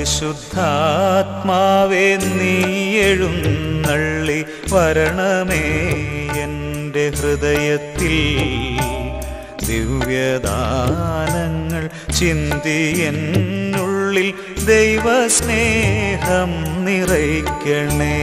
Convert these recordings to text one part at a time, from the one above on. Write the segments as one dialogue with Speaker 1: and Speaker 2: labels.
Speaker 1: പരിശുദ്ധാത്മാവേ നീ എഴുന്നള്ളി വരണമേ എൻ്റെ ഹൃദയത്തിൽ ദിവ്യദാനങ്ങൾ ചിന്തി എന്നുള്ളിൽ ദൈവസ്നേഹം നിറയ്ക്കണേ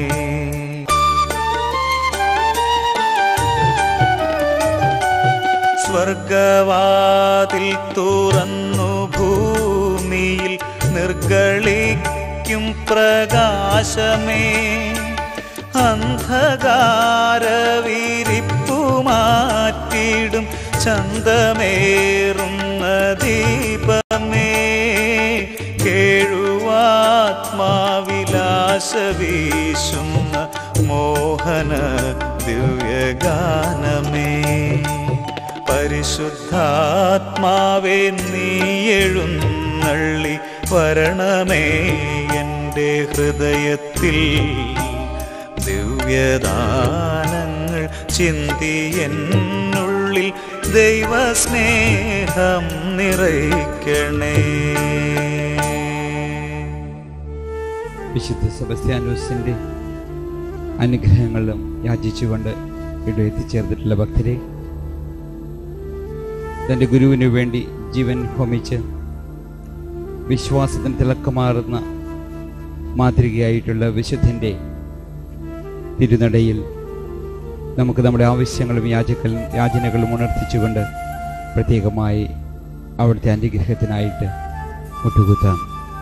Speaker 1: സ്വർഗവാതിൽ തുറന്നു ഭൂമിയിൽ നിർഗളിക്കും പ്രകാശമേ അന്ധകാരവിരിപ്പു മാറ്റിടും ചന്തമേറുന്ന ദീപമേ കേഴുവാത്മാവിലാശ വീശുന്ന മോഹന ദിവ്യഗാനമേ പരിശുദ്ധാത്മാവേ നീ എഴുന്നള്ളി വരണമേ എൻ്റെ ഹൃദയത്തിൽ ദിവ്യദാനങ്ങൾ ചിന്തി എന്നുള്ളിൽ ദൈവസ്നേഹം നിറയ്ക്കണേ
Speaker 2: വിശുദ്ധ സെബസ്ത്യാനോസിൻ്റെ അനുഗ്രഹങ്ങളും യാചിച്ചുകൊണ്ട് ഇവിടെ എത്തിച്ചേർന്നിട്ടുള്ള ഭക്തരെ തൻ്റെ ഗുരുവിനു വേണ്ടി ജീവൻ ഹോമിച്ച് വിശ്വാസത്തിന് തിളക്കമാറുന്ന മാതൃകയായിട്ടുള്ള വിശുദ്ധൻ്റെ തിരുനടയിൽ നമുക്ക് നമ്മുടെ ആവശ്യങ്ങളും യാചക്കളും യാചനകളും ഉണർത്തിച്ചുകൊണ്ട് പ്രത്യേകമായി അവിടുത്തെ അനുഗ്രഹത്തിനായിട്ട് മുട്ടുകുത്താം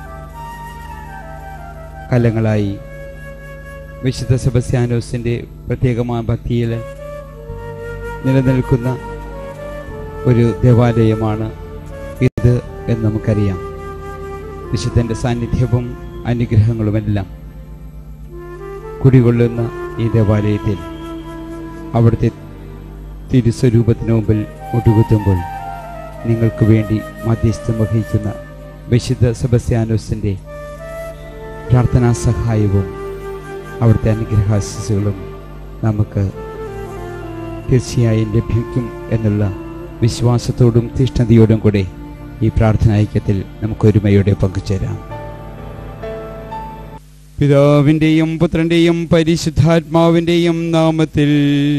Speaker 2: കാലങ്ങളായി വിശുദ്ധ സെബസ്ത്യാനോസിൻ്റെ പ്രത്യേകമായ ഭക്തിയിൽ നിലനിൽക്കുന്ന ഒരു ദേവാലയമാണ് ഇത് എന്ന് നമുക്കറിയാം വിശുദ്ധൻ്റെ സാന്നിധ്യവും അനുഗ്രഹങ്ങളുമെല്ലാം കുടികൊള്ളുന്ന ഈ ദേവാലയത്തിൽ അവിടുത്തെ തിരുസ്വരൂപത്തിന് മുമ്പിൽ മുട്ടുകുത്തുമ്പോൾ നിങ്ങൾക്ക് വേണ്ടി മധ്യസ്ഥം വഹിക്കുന്ന വിശുദ്ധ സെബസ്ത്യാനോസിൻ്റെ പ്രാർത്ഥനാ സഹായവും അവിടുത്തെ അനുഗ്രഹാശിസുകളും നമുക്ക് തീർച്ചയായും ലഭിക്കും എന്നുള്ള വിശ്വാസത്തോടും തീഷ്ണതയോടും കൂടെ ഈ പ്രാർത്ഥന ഐക്യത്തിൽ നമുക്ക് ഒരുമയോടെ പങ്കുചേരാം പിതാവിൻ്റെയും പുത്രൻ്റെയും പരിശുദ്ധാത്മാവിൻ്റെയും നാമത്തിൽ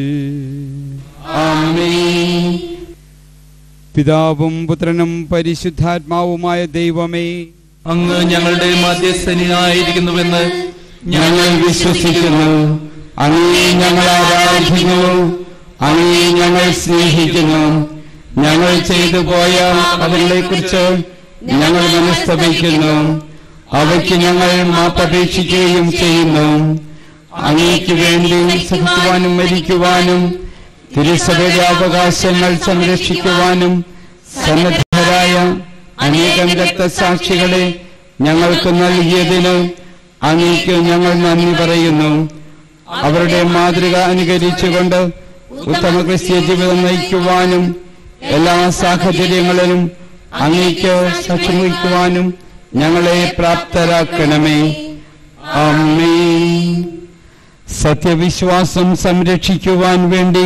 Speaker 2: പിതാവും പുത്രനും പരിശുദ്ധാത്മാവുമായ ദൈവമേ
Speaker 3: അങ്ങ് ഞങ്ങളുടെ മധ്യസ്ഥനായിരിക്കുന്നുവെന്ന്
Speaker 4: ഞങ്ങൾ വിശ്വസിക്കുന്നു അങ്ങേ ഞങ്ങൾ ആരാധിക്കുന്നു അങ്ങേ ഞങ്ങൾ സ്നേഹിക്കുന്നു ഞങ്ങൾ ചെയ്തു പോയ അവകളെക്കുറിച്ച് ഞങ്ങൾ മനസ്തപിക്കുന്നു അവയ്ക്ക് ഞങ്ങൾ മാപ്പപേക്ഷിക്കുകയും ചെയ്യുന്നു അങ്ങേക്ക് വേണ്ടി സഹിക്കുവാനും മരിക്കുവാനും തിരുസഭയുടെ അവകാശങ്ങൾ സംരക്ഷിക്കുവാനും സന്നദ്ധരായ അനേകം രക്തസാക്ഷികളെ ഞങ്ങൾക്ക് നൽകിയതിന് അങ്ങേക്ക് ഞങ്ങൾ നന്ദി പറയുന്നു അവരുടെ മാതൃക അനുകരിച്ചുകൊണ്ട് ഉത്തമ ക്രിസ്ത്യ ജീവിതം നയിക്കുവാനും എല്ലാ സാഹചര്യങ്ങളിലും അങ്ങേക്ക് സാക്ഷ്യം വഹിക്കുവാനും ഞങ്ങളെ പ്രാപ്തരാക്കണമേ അമ്മേ സത്യവിശ്വാസം സംരക്ഷിക്കുവാൻ വേണ്ടി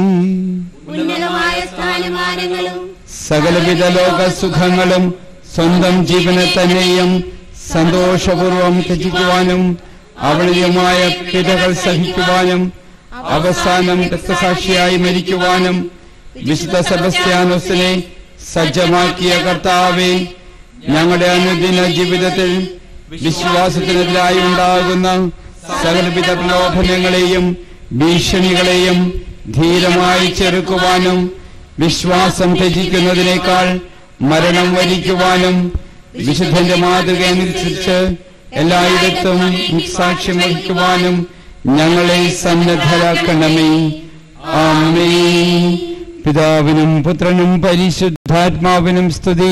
Speaker 5: ഉന്നതമായ സ്ഥാനമാനങ്ങളും
Speaker 4: സകലവിധ ലോക സുഖങ്ങളും സ്വന്തം ജീവനെ തന്നെയും സന്തോഷപൂർവം ത്യജിക്കുവാനും അവളിയമായ പിഴകൾ സഹിക്കുവാനും അവസാനം രക്തസാക്ഷിയായി മരിക്കുവാനും വിശുദ്ധ സെബസ്ത്യാനോസിനെ സജ്ജമാക്കിയ കർത്താവെ ഞങ്ങളുടെ അനുദിന ജീവിതത്തിൽ വിശ്വാസത്തിനെതിരായി ഉണ്ടാകുന്ന സകലവിധ പ്രലോഭനങ്ങളെയും ഭീഷണികളെയും ധീരമായി ചെറുക്കുവാനും വിശ്വാസം ത്യജിക്കുന്നതിനേക്കാൾ മരണം വരിക്കുവാനും വിശുദ്ധന്റെ മാതൃക അനുസരിച്ച് എല്ലായിടത്തും സാക്ഷ്യം വഹിക്കുവാനും ഞങ്ങളെ സന്നദ്ധരാക്കണമേ ആമേ പിതാവിനും പുത്രനും പരിശുദ്ധാത്മാവിനും സ്തുതി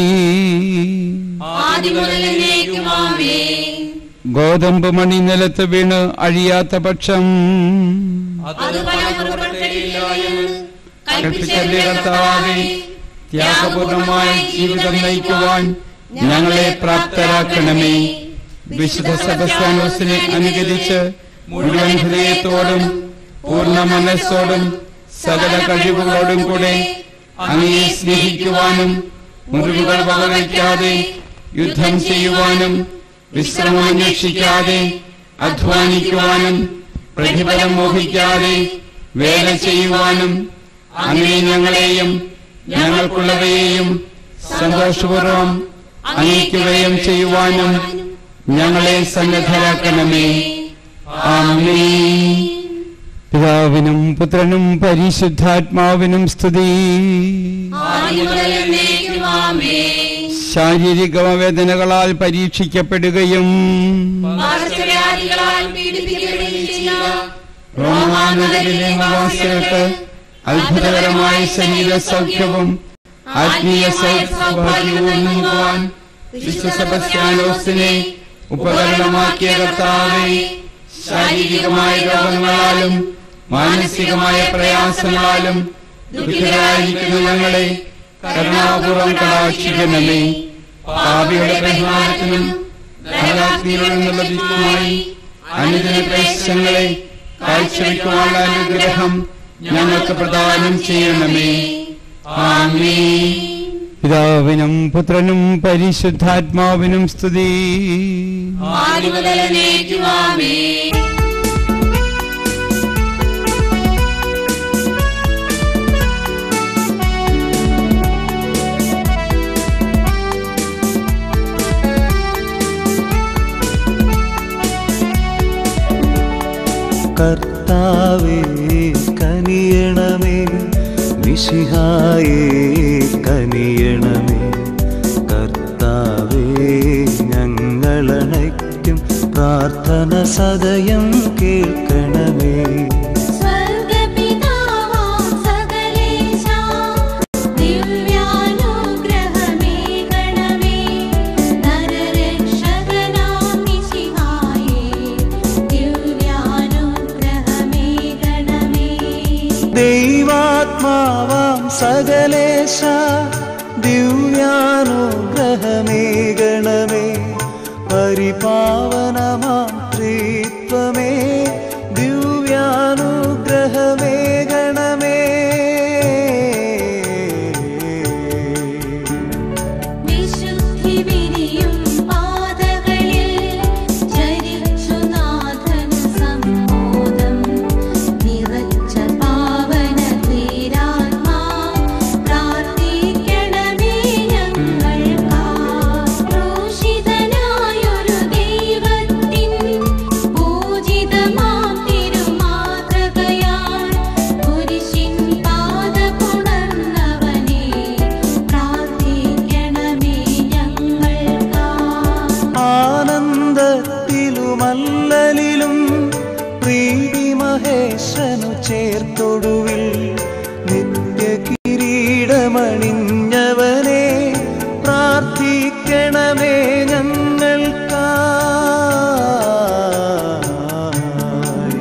Speaker 5: ആദ്യം മുതൽ എന്നേക്കും ആമേൻ.
Speaker 4: ഗോതമ്പ് മണി നിലത്ത് വീണ് അഴിയാത്ത പക്ഷം
Speaker 5: അത് ഫലം പുറപ്പെട്ടില്ല എന്ന്
Speaker 4: കൽപ്പിച്ചല്ലേ കർത്താവേ ത്യാഗപൂർണമായ ജീവിതം നയിക്കുവാൻ ഞങ്ങളെ പ്രാപ്തരാക്കണമേ വിശുദ്ധ സെബസ്ത്യാനോസിനെ അനുകരിച്ച് മുഴുവൻ ഹൃദയത്തോടും പൂർണ്ണ മനസ്സോടും സകല കഴിവുകളോടും കൂടെ അങ്ങയെ സ്നേഹിക്കുവാനും മുറിവുകൾ വകവയ്ക്കാതെ യുദ്ധം ചെയ്യുവാനും വിശ്രമം അന്വേഷിക്കാതെ അധ്വാനിക്കുവാനും പ്രതിഫലം മോഹിക്കാതെ വേല ചെയ്യുവാനും അങ്ങനെ ഞങ്ങളെയും ഞങ്ങൾക്കുള്ളവയെയും സന്തോഷപൂർവം അംഗീകരിക്കുകയും ചെയ്യുവാനും ഞങ്ങളെ സന്നദ്ധരാക്കണമേ ആമേൻ
Speaker 2: പിതാവിനും പുത്രനും പരിശുദ്ധാത്മാവിനും സ്തുതി
Speaker 5: ആദിമുതൽ എന്നേക്കും ആമേൻ
Speaker 2: ശാരീരിക വേദനകളാൽ പരീക്ഷിക്കപ്പെടുകയും
Speaker 5: പാർശ്വവ്യാധികളാൽ പീഡിപ്പിക്കപ്പെടുകയും ചെയ്ത
Speaker 2: റോമാനഗരിലെ നിവാസികൾക്ക് അത്ഭുതകരമായ ശരീര സൗഖ്യവും ആത്മീയ സൗഭാഗ്യവും നൽകുവാൻ വിശുദ്ധ സെബസ്ത്യാനോസിനെ ഉപകരണമാക്കിയ കർത്താവെ ശാരീരികമായ രോഗങ്ങളാലും മാനസികമായ പ്രയാസങ്ങളാലും ദുഃഖിതരായിരിക്കുന്ന ഞങ്ങളെ കരുണാപൂർവം കടാക്ഷിക്കണമേ പാപിയുടെ പരിഹാരത്തിനും നരകാഗ്നിയിൽ നിന്നുള്ള വിധുമായി അനുദിന പ്രേശങ്ങളെ കാഴ്ചവെക്കുവാനുള്ള അനുഗ്രഹം ഞങ്ങൾക്ക് പ്രദാനം ചെയ്യണമേ ആമേൻ പിതാവിനും പുത്രനും പരിശുദ്ധാത്മാവിനും സ്തുതി
Speaker 5: ആദിമുതൽ എന്നേക്കും ആമേൻ
Speaker 1: കർത്താവേ കനിയണമേ മിശിഹായേ കനിയണമേ കർത്താവേ ഞങ്ങളണയ്ക്കും പ്രാർത്ഥന സദയം കേൾക്കണമേ
Speaker 5: സ്വർഗപിതാവാം സകലേശാ ദിവ്യാനുഗ്രഹമേകണമേ നരരക്ഷകനാം മിശിഹായേ ദിവ്യാനുഗ്രഹമേകണമേ
Speaker 1: ദൈവാത്മാവാം സകലേശ ദിവ്യാനുഗ്രഹമേകണമേ പരിപാവനമാം ത്രിത്വമേ ദിവ്യാനുഗ്രഹമേകണമേ
Speaker 5: വിശുദ്ധി വിരിയും പാതകളിൽ ചരിച്ചു നാഥൻ സമ്മോദം നിറച്ച പാവന തീരാത്മാ പ്രാർത്ഥിക്കണമേ ഞങ്ങൾക്കാ ക്രൂശിതനായൊരു ദൈവത്തിൻ പൂജിതമാം തിരുമാതൃകയാൽ കുരിശിൻ പാദപുണർന്നവനേ പ്രാർത്ഥിക്കണമേ ഞങ്ങൾക്കാ
Speaker 1: ആനന്ദത്തിലുമല്ലലിലും പ്രീതി മഹേശനു ചേർത്തൊടുവിൽ നിത്യ കിരീടമണിഞ്ഞവനെ പ്രാർത്ഥിക്കണമേ ഞങ്ങൾക്കായി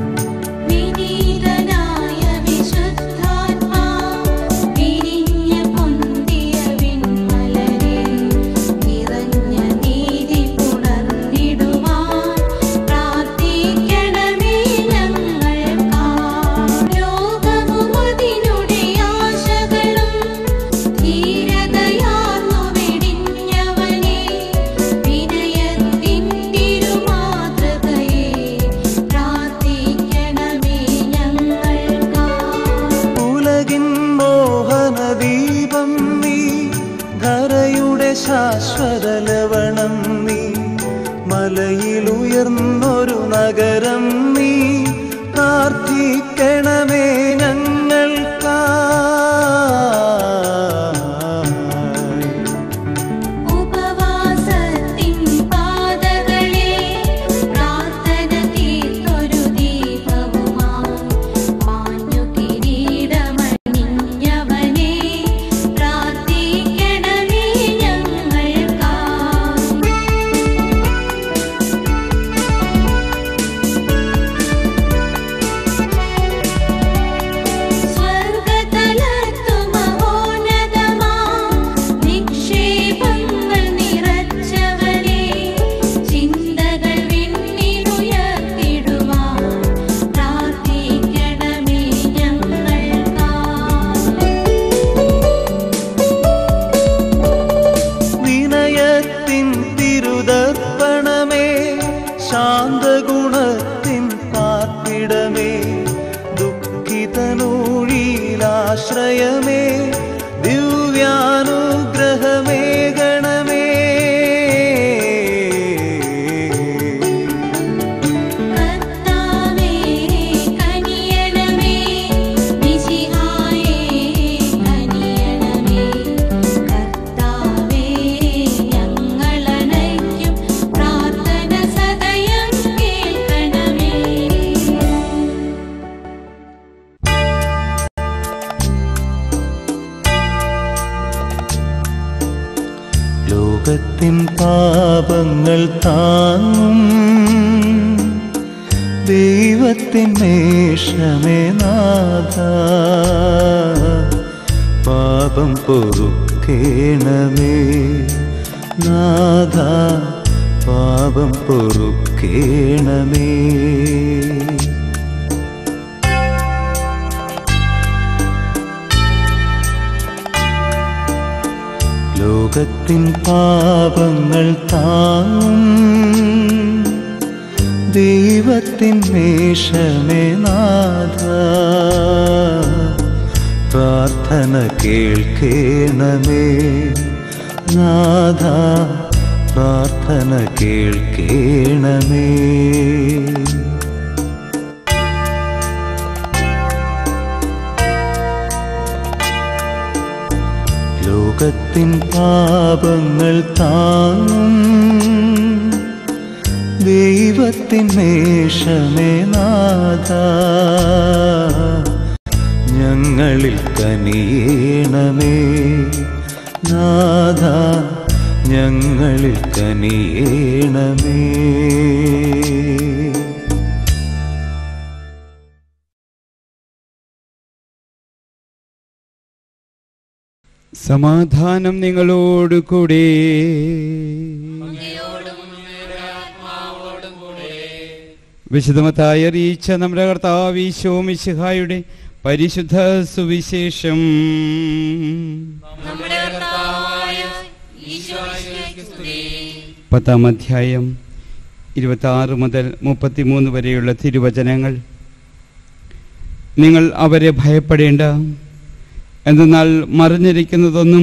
Speaker 5: വിനീതനായ വിശുദ്ധാത്മാ വിരിഞ്ഞ പൊന്തിയ വിൺമലരെ നിറഞ്ഞ നീതി പുണർന്നിടുവാൻ പ്രാർത്ഥിക്കണമേ ഞങ്ങൾക്കാ ലോകവും അതിനുടെ ആശകളും ധീരതയാർന്നു വെടിഞ്ഞവനെ വിനയത്തിൻ തിരുമാതൃകയെ പ്രാർത്ഥിക്കണമേ ഞങ്ങൾക്കാ
Speaker 1: ഉലകിൻ മോഹനദീപം നീ ധരയുടെ ശാശ്വത ലവണം നീ മലയിലുയർന്നൊരു നഗരം നീ പ്രാർത്ഥിക്കണമേ ഞങ്ങൾക്കായി
Speaker 5: ഉപവാസത്തിൻ പാതകളെ പ്രാർത്ഥന തീർത്തൊരു ദീപവുമായി മാഞ്ഞു കിരീടമണിഞ്ഞവനെ പ്രാർത്ഥിക്കണമേ ഞങ്ങൾക്കാ സ്വർഗതലത്തു മഹോന്നതമാ നിക്ഷേപങ്ങൾ നിറച്ചവനെ ചിന്തകൾ വിണ്ണിനുയർത്തിടുവാൻ പ്രാർത്ഥിക്കണമേ ഞങ്ങൾക്കാ
Speaker 1: വിനയത്തിൻ തിരുതർപ്പണ ലോകത്തിൻ പാപങ്ങൾ താങ്ങും ദൈവത്തിൻ മേഷമേ നാഥ പാപം പൊറുക്കേണമേ നാഥ പാപം പൊറുക്കേണമേ ലോകത്തിൻ പാപങ്ങൾ താങ്ങും ദൈവത്തിൻ മേഷമേ നാഥ പ്രാർത്ഥന കേൾക്കേണമേ നാഥ പ്രാർത്ഥന കേൾക്കേണമേ ലോകത്തിൻ പാപങ്ങൾ താങ്ങും ദൈവത്തിൻ മേഷമേ നാഥ ഞങ്ങളിൽ കനിയേണമേ നാഥ ഞങ്ങളിൽ കനിയേണമേ
Speaker 4: സമാധാനം നിങ്ങളോട് കൂടെ വിശുദ്ധമത്തായി അറിയിച്ച നമ്മുടെ കർത്താവ് ഈശോമിശിഹായുടെ പരിശുദ്ധ സുവിശേഷം
Speaker 5: നമ്മുടെ കർത്താവായ ഈശോയ്ക്ക് സ്തുതി
Speaker 4: പത്താം അധ്യായം ഇരുപത്തി ആറ് മുതൽ മുപ്പത്തിമൂന്ന് വരെയുള്ള തിരുവചനങ്ങൾ നിങ്ങൾ അവരെ ഭയപ്പെടേണ്ട എന്തെന്നാൽ മറിഞ്ഞിരിക്കുന്നതൊന്നും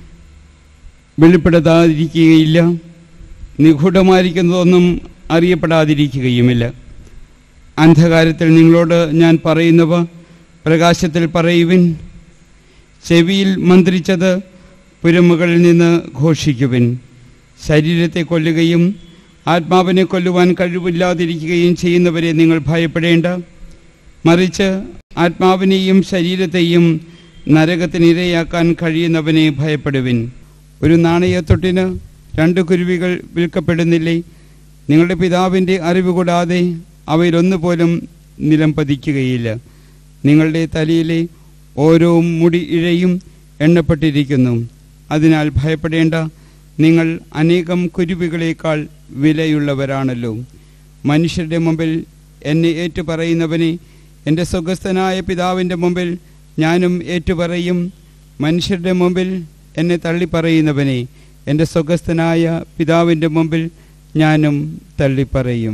Speaker 4: വെളിപ്പെടുത്താതിരിക്കുകയില്ല നിഗൂഢമായിരിക്കുന്നതൊന്നും അറിയപ്പെടാതിരിക്കുകയുമില്ല അന്ധകാരത്തിൽ നിങ്ങളോട് ഞാൻ പറയുന്നവ പ്രകാശത്തിൽ പറയുവിൻ ചെവിയിൽ മന്ത്രിച്ചത് പുരമുകളിൽ നിന്ന് ഘോഷിക്കുവിൻ ശരീരത്തെ കൊല്ലുകയും ആത്മാവിനെ കൊല്ലുവാൻ കഴിവില്ലാതിരിക്കുകയും ചെയ്യുന്നവരെ നിങ്ങൾ ഭയപ്പെടേണ്ട മറിച്ച് ആത്മാവിനെയും ശരീരത്തെയും നരകത്തിനിരയാക്കാൻ കഴിയുന്നവനെ ഭയപ്പെടുവിൻ ഒരു നാണയത്തൊട്ടിന് രണ്ട് കുരുവികൾ വിൽക്കപ്പെടുന്നില്ലേ നിങ്ങളുടെ പിതാവിൻ്റെ അറിവ് കൂടാതെ അവയിലൊന്നുപോലും നിലം പതിക്കുകയില്ല നിങ്ങളുടെ തലയിലെ ഓരോ മുടി ഇഴയും എണ്ണപ്പെട്ടിരിക്കുന്നു അതിനാൽ ഭയപ്പെടേണ്ട നിങ്ങൾ അനേകം കുരുവികളേക്കാൾ വിലയുള്ളവരാണല്ലോ മനുഷ്യരുടെ മുമ്പിൽ എന്നെ ഏറ്റുപറയുന്നവനെ എൻ്റെ സ്വഗസ്ഥനായ പിതാവിൻ്റെ മുമ്പിൽ ഞാനും ഏറ്റുപറയും മനുഷ്യരുടെ മുമ്പിൽ എന്നെ തള്ളിപ്പറയുന്നവനെ എൻ്റെ സ്വഗസ്ഥനായ പിതാവിൻ്റെ മുമ്പിൽ ഞാനും തള്ളിപ്പറയും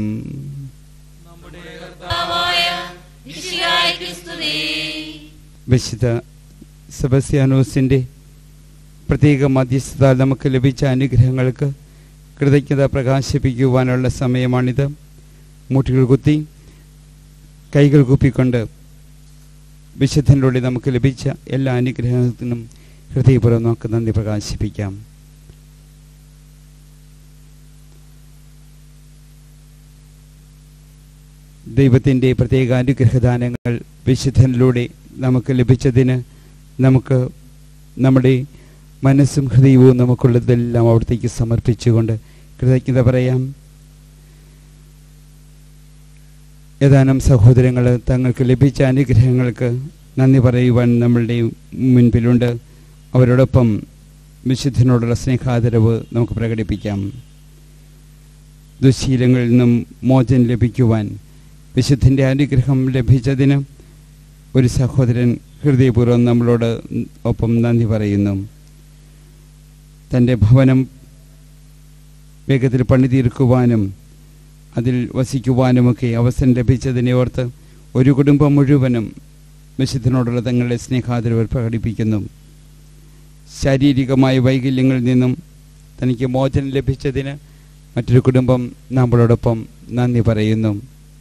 Speaker 5: കർത്താവായ ഈശോയ്ക്ക് സ്തുതി
Speaker 4: വിശുദ്ധ സെബസ്ത്യാനോസിൻ്റെ പ്രത്യേക മധ്യസ്ഥത നമുക്ക് ലഭിച്ച അനുഗ്രഹങ്ങൾക്ക് കൃതജ്ഞത പ്രകാശിപ്പിക്കുവാനുള്ള സമയമാണിത് മുട്ടികൾ കുത്തി കൈകൾ കുപ്പിക്കൊണ്ട് വിശുദ്ധനിലൂടെ നമുക്ക് ലഭിച്ച എല്ലാ അനുഗ്രഹത്തിനും ഹൃദയപൂർവ്വം നമുക്ക് നന്ദി പ്രകാശിപ്പിക്കാം ദൈവത്തിൻ്റെ പ്രത്യേക അനുഗ്രഹദാനങ്ങൾ വിശുദ്ധനിലൂടെ നമുക്ക് ലഭിച്ചതിന് നമുക്ക് നമ്മുടെ മനസ്സും ഹൃദയവും നമുക്കുള്ളതെല്ലാം അവിടത്തേക്ക് സമർപ്പിച്ചുകൊണ്ട് കൃതജ്ഞത പറയാം ഏതാനും സഹോദരങ്ങൾ തങ്ങൾക്ക് ലഭിച്ച അനുഗ്രഹങ്ങൾക്ക് നന്ദി പറയുവാൻ നമ്മളുടെ മുൻപിലുണ്ട് അവരോടൊപ്പം വിശുദ്ധനോടുള്ള സ്നേഹാദരവ് നമുക്ക് പ്രകടിപ്പിക്കാം ദുശീലങ്ങളിൽ നിന്നും മോചനം ലഭിക്കുവാൻ വിശുദ്ധൻ്റെ അനുഗ്രഹം ലഭിച്ചതിന് ഒരു സഹോദരൻ ഹൃദയപൂർവ്വം നമ്മളോട് ഒപ്പം നന്ദി പറയുന്നു തൻ്റെ ഭവനം വേഗത്തിൽ പണി തീർക്കുവാനും അതിൽ വസിക്കുവാനുമൊക്കെ അവസരം ലഭിച്ചതിനെ ഓർത്ത് ഒരു കുടുംബം മുഴുവനും വിശുദ്ധനോടുള്ള തങ്ങളുടെ സ്നേഹാദരവ് പ്രകടിപ്പിക്കുന്നു ശാരീരികമായ വൈകല്യങ്ങളിൽ നിന്നും തനിക്ക് മോചനം ലഭിച്ചതിന് മറ്റൊരു കുടുംബം നമ്മളോടൊപ്പം നന്ദി പറയുന്നു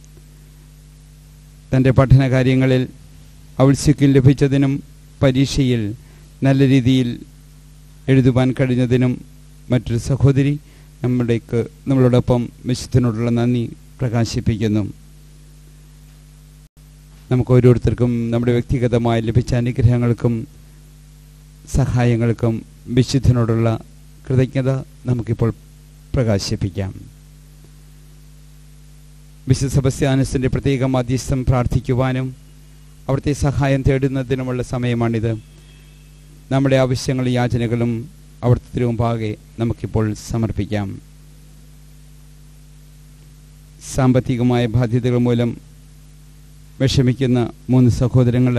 Speaker 4: തൻ്റെ പഠന കാര്യങ്ങളിൽ ഔത്സുക്യം ലഭിച്ചതിനും പരീക്ഷയിൽ നല്ല രീതിയിൽ എഴുതുവാൻ കഴിഞ്ഞതിനും മറ്റൊരു സഹോദരി നമ്മുടേക്ക് നമ്മളോടൊപ്പം വിശുദ്ധനോടുള്ള നന്ദി പ്രകാശിപ്പിക്കുന്നു നമുക്ക് ഓരോരുത്തർക്കും നമ്മുടെ വ്യക്തിഗതമായി ലഭിച്ച അനുഗ്രഹങ്ങൾക്കും സഹായങ്ങൾക്കും വിശുദ്ധനോടുള്ള കൃതജ്ഞത നമുക്കിപ്പോൾ പ്രകാശിപ്പിക്കാം വിശുദ്ധ സെബസ്ത്യാനസിൻ്റെ പ്രത്യേക മധ്യസ്ഥം പ്രാർത്ഥിക്കുവാനും അവിടുത്തെ സഹായം തേടുന്നതിനുമുള്ള സമയമാണിത് നമ്മുടെ ആവശ്യങ്ങളും യാചനകളും അവിടുത്തെ തിരുമുമ്പാകെ നമുക്കിപ്പോൾ സമർപ്പിക്കാം സാമ്പത്തികമായ ബാധ്യതകൾ മൂലം വിഷമിക്കുന്ന മൂന്ന് സഹോദരങ്ങൾ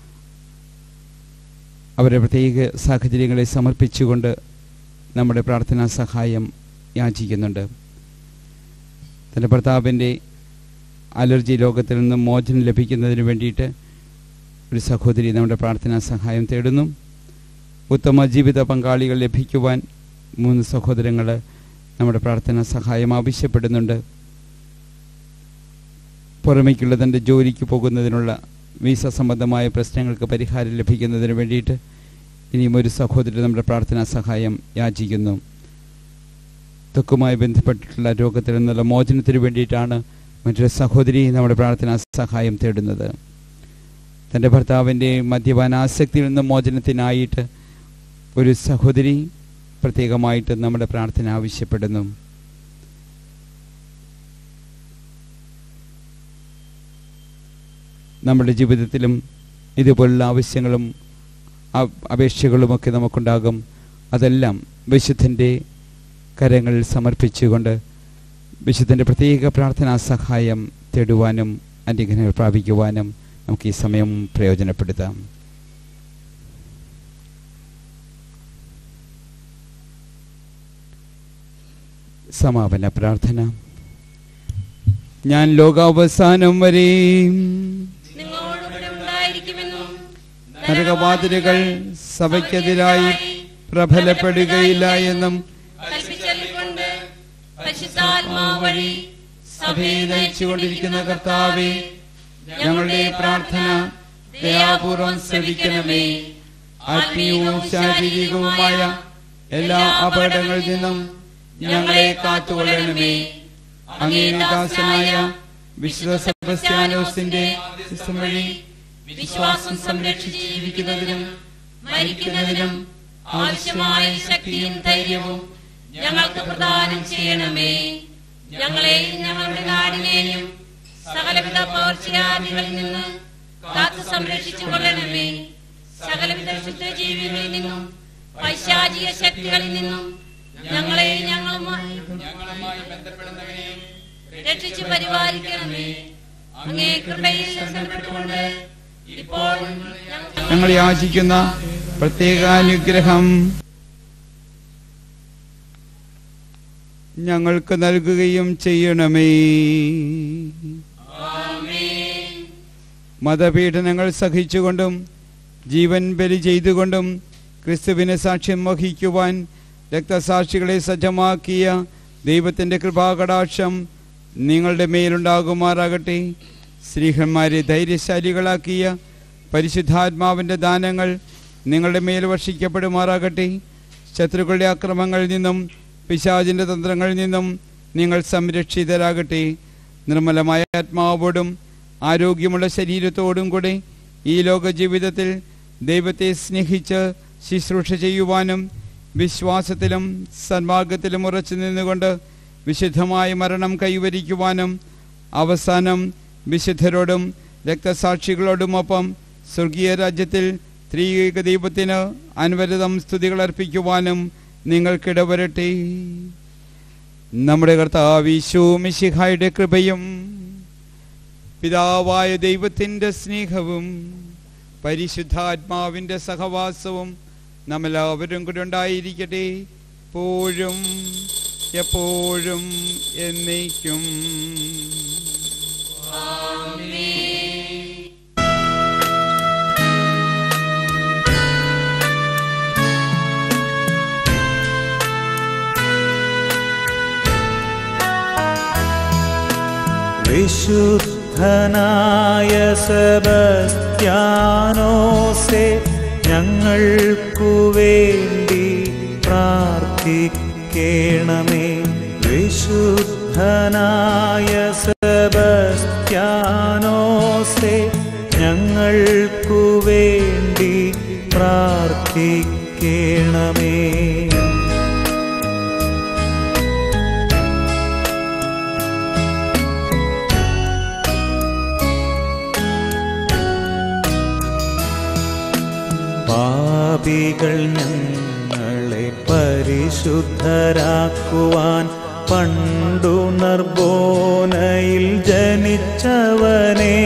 Speaker 4: അവരുടെ പ്രത്യേക സാഹചര്യങ്ങളെ സമർപ്പിച്ചുകൊണ്ട് നമ്മുടെ പ്രാർത്ഥനാ സഹായം യാചിക്കുന്നുണ്ട് തൻ്റെ ഭർത്താവിൻ്റെ അലർജി രോഗത്തിൽ നിന്നും മോചനം ലഭിക്കുന്നതിന് വേണ്ടിയിട്ട് ഒരു സഹോദരി നമ്മുടെ പ്രാർത്ഥനാ സഹായം തേടുന്നു ഉത്തമ ജീവിത പങ്കാളികൾ ലഭിക്കുവാൻ മൂന്ന് സഹോദരങ്ങൾ നമ്മുടെ പ്രാർത്ഥനാ സഹായം ആവശ്യപ്പെടുന്നുണ്ട് പുറമേക്കുള്ള തൻ്റെ ജോലിക്ക് പോകുന്നതിനുള്ള വീസ സംബന്ധമായ പ്രശ്നങ്ങൾക്ക് പരിഹാരം ലഭിക്കുന്നതിന് വേണ്ടിയിട്ട് ഇനിയും ഒരു സഹോദരി നമ്മുടെ പ്രാർത്ഥനാ സഹായം യാചിക്കുന്നു ത്വക്കുമായി ബന്ധപ്പെട്ടിട്ടുള്ള രോഗത്തിൽ നിന്നുള്ള മോചനത്തിന് വേണ്ടിയിട്ടാണ് മറ്റൊരു സഹോദരി നമ്മുടെ പ്രാർത്ഥനാ സഹായം തേടുന്നത് തൻ്റെ ഭർത്താവിൻ്റെ മദ്യപാനാസക്തിയിൽ നിന്ന് മോചനത്തിനായിട്ട് ഒരു സഹോദരി പ്രത്യേകമായിട്ട് നമ്മുടെ പ്രാർത്ഥന ആവശ്യപ്പെടുന്നു നമ്മുടെ ജീവിതത്തിലും ഇതുപോലുള്ള ആവശ്യങ്ങളും അ- അപേക്ഷകളുമൊക്കെ നമുക്കുണ്ടാകും അതെല്ലാം വിശുദ്ധൻ്റെ കരങ്ങളിൽ സമർപ്പിച്ചുകൊണ്ട് വിശുദ്ധൻ്റെ പ്രത്യേക പ്രാർത്ഥനാ സഹായം തേടുവാനും അനുഗ്രഹങ്ങൾ പ്രാപിക്കുവാനും നമുക്ക് ഈ സമയം പ്രയോജനപ്പെടുത്താം സമാപന പ്രാർത്ഥന ഞാൻ ലോകാവസാനം വരെയും
Speaker 5: നിങ്ങളോടുകൂടെ ഉണ്ടായിരിക്കുമെന്നും
Speaker 4: നരകവാതിലുകൾ സഭയ്ക്കെതിരായി പ്രബലപ്പെടുകയില്ല എന്നും
Speaker 5: കൽപ്പിച്ചല്ലിക്കൊണ്ട് പരിശുദ്ധാത്മാവ് വഴി
Speaker 4: സഭയെ നയിച്ചുകൊണ്ടിരിക്കുന്ന കർത്താവെ ഞങ്ങളുടെ പ്രാർത്ഥന ദയാപൂർവം ശ്രവിക്കണമേ ആത്മീയവും ശാരീരികവുമായ എല്ലാ അപകടങ്ങളിൽ നിന്നും ഞങ്ങളെ കാത്തുകൊള്ളണമേ അങ്ങേദാസനായ വിശുദ്ധ സെബസ്ത്യാനോസിന്റെ വിശ്വസം വഴി
Speaker 5: വിശ്വാസം സംരക്ഷിച്ച് ജീവിക്കുന്നതിനും മരിക്കുന്നതിനും ആവശ്യമായ ശക്തിയും ധൈര്യവും ഞങ്ങൾക്ക് പ്രദാനം ചെയ്യണമേ ഞങ്ങളെയും ഞങ്ങളുടെ നാടിനെയും സകലവിധ പകർച്ചവ്യാധികളിൽ നിന്ന് കാത്തു സംരക്ഷിച്ചു കൊള്ളണമേ സകലവിധ ശുദ്ധജീവികളിൽ നിന്നും പൈശാചിക ശക്തികളിൽ നിന്നും ഞങ്ങളെയും ഞങ്ങളുമായി രക്ഷിച്ചു പരിപാലിക്കണമേ അങ്ങേ കൃപയിൽ ശരണപ്പെട്ടുകൊണ്ട് ഇപ്പോൾ ഞങ്ങൾ
Speaker 4: ഞങ്ങൾ യാചിക്കുന്ന പ്രത്യേകാനുഗ്രഹം ഞങ്ങൾക്ക് നൽകുകയും ചെയ്യണമേ മതപീഡനങ്ങൾ സഹിച്ചുകൊണ്ടും ജീവൻ ബലി ചെയ്തുകൊണ്ടും ക്രിസ്തുവിന് സാക്ഷ്യം വഹിക്കുവാൻ രക്തസാക്ഷികളെ സജ്ജമാക്കിയ ദൈവത്തിൻ്റെ കൃപാകടാക്ഷം നിങ്ങളുടെ മേലുണ്ടാകുമാറാകട്ടെ സ്ത്രീഹന്മാരെ ധൈര്യശാലികളാക്കിയ പരിശുദ്ധാത്മാവിൻ്റെ ദാനങ്ങൾ നിങ്ങളുടെ മേൽ വർഷിക്കപ്പെടുമാറാകട്ടെ ശത്രുക്കളുടെ അക്രമങ്ങളിൽ നിന്നും പിശാചിൻ്റെ തന്ത്രങ്ങളിൽ നിന്നും നിങ്ങൾ സംരക്ഷിതരാകട്ടെ നിർമ്മലമായ ആത്മാവോടും ആരോഗ്യമുള്ള ശരീരത്തോടും കൂടെ ഈ ലോക ജീവിതത്തിൽ ദൈവത്തെ സ്നേഹിച്ച് ശുശ്രൂഷ ചെയ്യുവാനും വിശ്വാസത്തിലും സന്മാർഗത്തിലും ഉറച്ചു നിന്നുകൊണ്ട് വിശുദ്ധമായ മരണം കൈവരിക്കുവാനും അവസാനം വിശുദ്ധരോടും രക്തസാക്ഷികളോടുമൊപ്പം സ്വർഗീയ രാജ്യത്തിൽ ത്രിയേക ദൈവത്തിന് അൻവരതം സ്തുതികൾ അർപ്പിക്കുവാനും നിങ്ങൾക്കിടവരട്ടെ നമ്മുടെ കർത്താവിശോമിശിഹായുടെ കൃപയും പിതാവായ ദൈവത്തിൻ്റെ സ്നേഹവും പരിശുദ്ധാത്മാവിൻ്റെ സഹവാസവും നമ്മളെല്ലാവരും കൂടെ ഉണ്ടായിരിക്കട്ടെ എപ്പോഴും എപ്പോഴും എന്നേക്കും
Speaker 1: വിശുദ്ധനായ സെബസ്ത്യാനോസെ ഞങ്ങൾക്കു വേണ്ടി പ്രാർത്ഥിക്കണമേ വിശുദ്ധനായ സെബസ്ത്യാനോസെ ഞങ്ങൾക്കു വേണ്ടി പ്രാർത്ഥിക്കണമേ പാപികൾ ഞങ്ങളെ പരിശുദ്ധരാക്കുവാൻ പണ്ടു നർബോനയിൽ ജനിച്ചവനെ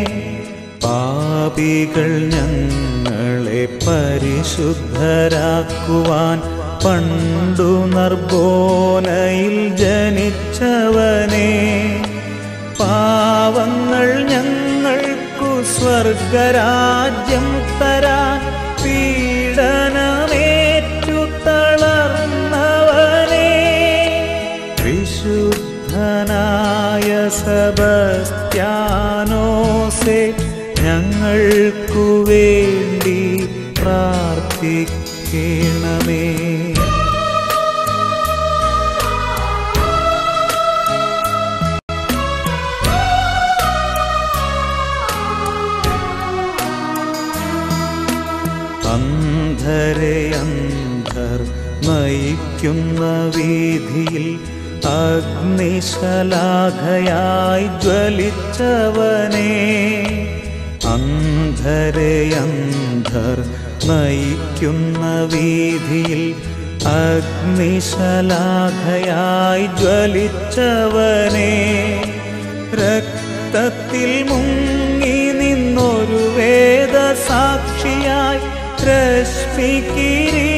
Speaker 1: പാപികൾ ഞങ്ങളെ പരിശുദ്ധരാക്കുവാൻ പണ്ടു നർബോനയിൽ ജനിച്ചവനെ പാവങ്ങൾ ഞങ്ങൾക്കു സ്വർഗരാജ്യം തരാൻ പീഡനമേറ്റു തളർന്നവനെ വിശുദ്ധനായ സബസ്ത്യാനോസെ ഞങ്ങൾക്കു വേണ്ടി പ്രാർത്ഥിക്കണമേ അന്ധരെ അന്ധർ നയിക്കുന്ന വീതിയിൽ അഗ്നിശലാഖയായി ജ്വലിച്ചവനെ അന്ധരെ അന്ധർ നയിക്കുന്ന വീതിയിൽ അഗ്നിശലാഖയായി ജ്വലിച്ചവനെ രക്തത്തിൽ മുങ്ങി നിന്നൊരു വേദസാക്ഷിയായി രശ്മി കിരീടമണിഞ്ഞവനെ